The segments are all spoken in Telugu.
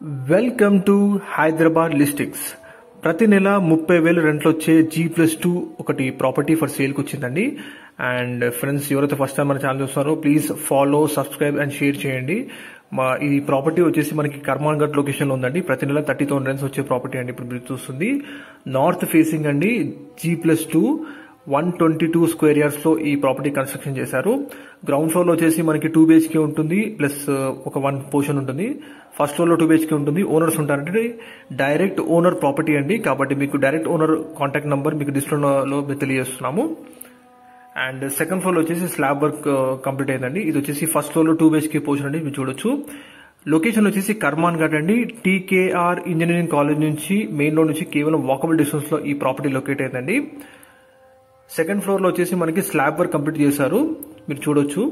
వెల్కమ్ టు హైదరాబాద్ లిస్టింగ్స్ ప్రతి నెల ముప్పై వేలు రెంట్లు వచ్చే జీ ప్లస్ టూ ఒకటి ప్రాపర్టీ ఫర్ సేల్కి వచ్చిందండి అండ్ ఫ్రెండ్స్ ఎవరైతే ఫస్ట్ టైం మన ఛానల్ చూస్తున్నారో please follow subscribe and share చేయండి మా ఈ ప్రాపర్టీ వచ్చేసి మనకి కర్మాన్ ఘట్ లొకేషన్లో ఉందండి ప్రతి నెల థర్టీ థౌసండ్ రెంట్స్ వచ్చే ప్రాపర్టీ అండి ఇప్పుడు మీరు చూస్తుంది నార్త్ ఫేసింగ్ అండి G plus two one twenty two square years లో ఈ ప్రాపర్టీ కన్స్ట్రక్షన్ చేశారు గ్రౌండ్ ఫ్లోర్ లో వచ్చేసి మనకి టూ బిహెచ్కే ఉంటుంది ప్లస్ ఒక వన్ పోర్షన్ ఉంటుంది ఫస్ట్ ఫ్లోర్ లో టూ బిహెచ్కే ఉంటుంది ఓనర్స్ ఉంటారంటే డైరెక్ట్ ఓనర్ ప్రాపర్టీ అండి కాబట్టి మీకు డైరెక్ట్ ఓనర్ కాంటాక్ట్ నంబర్ మీకు డిస్ప్లేలో తెలియజేస్తున్నాము అండ్ సెకండ్ ఫ్లోర్ వచ్చేసి స్లాబ్ వర్క్ కంప్లీట్ అయిందండి ఇది వచ్చేసి ఫస్ట్ ఫ్లోర్ లో టూ బిహెచ్కే పోర్షన్ అండి మీరు చూడొచ్చు లొకేషన్ వచ్చేసి కర్మాన్ ఘాట్ అండి టీకేఆర్ ఇంజనీరింగ్ కాలేజ్ నుంచి మెయిన్ రోడ్ నుంచి కేవలం వాకబుల్ డిస్టెన్స్ లో ఈ ప్రాపర్టీ లొకేట్ అయిందండి సెకండ్ ఫ్లోర్ లో వచ్చేసి మనకి స్లాబ్ వర్క్ కంప్లీట్ చేశారు మీరు చూడొచ్చు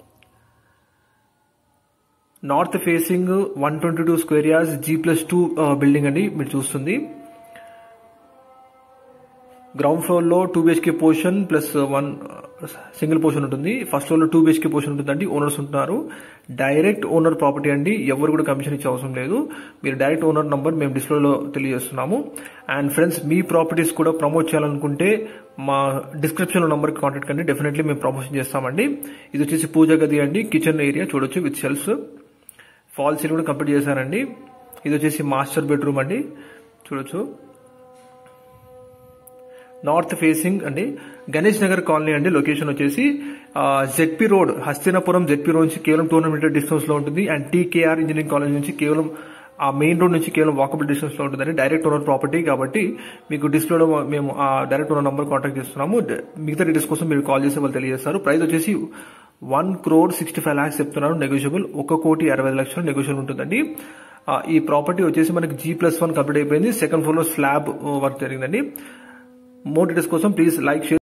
north facing one twenty two square yards G plus two building అండి మీరు చూస్తుంది గ్రౌండ్ ఫ్లోర్ లో two BHK portion plus one single portion ఉంటుంది ఫస్ట్ ఫ్లోర్ లో టూ బిహెచ్కే పోర్షన్ ఉంటుందండి ఓనర్స్ ఉంటున్నారు డైరెక్ట్ ఓనర్ ప్రాపర్టీ అండి ఎవరు కూడా కమిషన్ ఇచ్చే అవసరం లేదు మీరు డైరెక్ట్ ఓనర్ నంబర్ మేము డిస్ప్లేలో తెలియజేస్తున్నాము అండ్ ఫ్రెండ్స్ మీ ప్రాపర్టీస్ కూడా ప్రమోట్ చేయాలనుకుంటే మా డిస్క్రిప్షన్ లో నంబర్ కాంటాక్ట్ కండి డెఫినెట్లీ మేము ప్రమోషన్ చేస్తామండి ఇది వచ్చేసి పూజ గది అండి కిచెన్ ఏరియా చూడొచ్చు విత్ షెల్ఫ్స్ ఫాల్ సీల్ కూడా కంప్లీట్ చేశారండి ఇది వచ్చేసి మాస్టర్ బెడ్రూమ్ అండి చూడొచ్చు నార్త్ ఫేసింగ్ అండి గణేష్ నగర్ కాలనీ అండి లొకేషన్ వచ్చేసి ZP road Hastinapuram ZP road నుంచి కేవలం టూ హండ్రెడ్ మీటర్ డిస్టెన్స్ లో ఉంటుంది అండ్ టీకేఆర్ ఇంజనీరింగ్ కాలేజ్ నుంచి కేవలం ఆ మెయిన్ రోడ్ నుంచి కేవలం వాకబుల్ డిస్టెన్స్ లో ఉంటుందండి డైరెక్ట్ ఓనర్ ప్రాపర్టీ కాబట్టి మీకు డిస్ప్లేలో మేము ఆ డైరెక్ట్ ఓనర్ నంబర్ కాంటాక్ట్ చేస్తున్నాము మిగతా డీటెయిల్స్ కోసం మీరు కాల్ చేసి వాళ్ళు తెలియజేస్తారు ప్రైస్ వచ్చేసి one crore sixty five lakhs చెప్తున్నారు నెగోషియబుల్ ఒక కోటి అరవై లక్షలు నెగోషియబుల్ ఉంటుందండి ఈ ప్రాపర్టీ వచ్చేసి మనకి జీ ప్లస్ వన్ కంప్లీట్ అయిపోయింది సెకండ్ ఫ్లోర్ లో స్లాబ్ వర్క్ జరిగిందండి మోర్ డీటెయిల్స్ కోసం ప్లీజ్ లైక్ షేర్